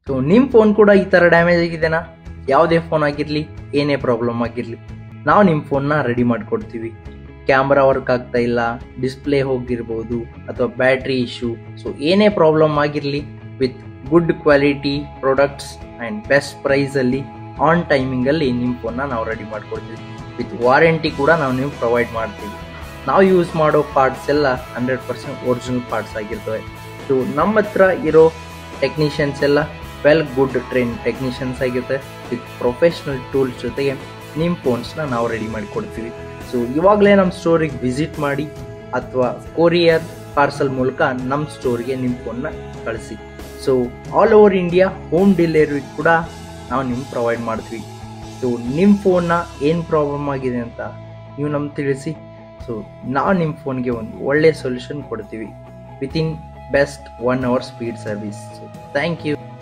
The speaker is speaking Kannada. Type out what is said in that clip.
ಸೊ ನಿಮ್ಮ ಫೋನ್ ಕೂಡ ಈ ಥರ ಡ್ಯಾಮೇಜ್ ಆಗಿದೆನಾ ಯಾವುದೇ ಫೋನ್ ಆಗಿರಲಿ ಏನೇ ಪ್ರಾಬ್ಲಮ್ ಆಗಿರಲಿ ನಾವು ನಿಮ್ಮ ಫೋನ್ನ ರೆಡಿ ಮಾಡಿಕೊಡ್ತೀವಿ ಕ್ಯಾಮ್ರಾ ವರ್ಕ್ ಆಗ್ತಾ ಇಲ್ಲ ಡಿಸ್ಪ್ಲೇ ಹೋಗಿರ್ಬೋದು ಅಥವಾ ಬ್ಯಾಟ್ರಿ ಇಶ್ಯೂ ಸೊ ಏನೇ ಪ್ರಾಬ್ಲಮ್ ಆಗಿರಲಿ with good quality products and best ಪ್ರೈಸಲ್ಲಿ ಆನ್ ಟೈಮಿಂಗಲ್ಲಿ ನಿಮ್ಮ ಫೋನ್ನ ನಾವು ರೆಡಿ ಮಾಡಿಕೊಡ್ತೀವಿ ವಿತ್ ವಾರಂಟಿ ಕೂಡ ನಾವು ನೀವು ಪ್ರೊವೈಡ್ ಮಾಡ್ತೀವಿ ನಾವು ಯೂಸ್ ಮಾಡೋ ಪಾರ್ಟ್ಸ್ ಎಲ್ಲ ಹಂಡ್ರೆಡ್ ಪರ್ಸೆಂಟ್ ಒರಿಜಿನಲ್ ಪಾರ್ಟ್ಸ್ ಆಗಿರ್ತವೆ ಸೊ ನಮ್ಮ ಹತ್ರ ಇರೋ ಟೆಕ್ನಿಷಿಯನ್ಸ್ ಎಲ್ಲ ವೆಲ್ ಗುಡ್ ಟ್ರೈನ್ ಟೆಕ್ನಿಷಿಯನ್ಸ್ ಆಗಿರುತ್ತೆ ವಿತ್ ಪ್ರೊಫೆಷ್ನಲ್ ಟೂಲ್ಸ್ ಜೊತೆಗೆ ನಿಮ್ಮ ಫೋನ್ಸ್ನ ನಾವು ರೆಡಿ ಮಾಡಿ ಕೊಡ್ತೀವಿ ಸೊ ಇವಾಗಲೇ ನಮ್ಮ ಸ್ಟೋರಿಗೆ ವಿಸಿಟ್ ಮಾಡಿ ಅಥವಾ ಕೊರಿಯರ್ ಪಾರ್ಸಲ್ ಮೂಲಕ ನಮ್ಮ ಸ್ಟೋರಿಗೆ ನಿಮ್ಮ ಫೋನ್ನ ಕಳಿಸಿ so all over India home delivery ಕೂಡ ನಾವು ನಿಮ್ಗೆ ಪ್ರೊವೈಡ್ ಮಾಡ್ತೀವಿ ಸೊ ನಿಮ್ಮ ಫೋನ್ನ ಏನು ಪ್ರಾಬ್ಲಮ್ ಆಗಿದೆ ಅಂತ ನೀವು ನಮ್ಗೆ ತಿಳಿಸಿ ಸೊ ನಾವು ನಿಮ್ಮ ಫೋನ್ಗೆ ಒಂದು ಒಳ್ಳೆಯ ಸೊಲ್ಯೂಷನ್ ಕೊಡ್ತೀವಿ within best one hour speed service so thank you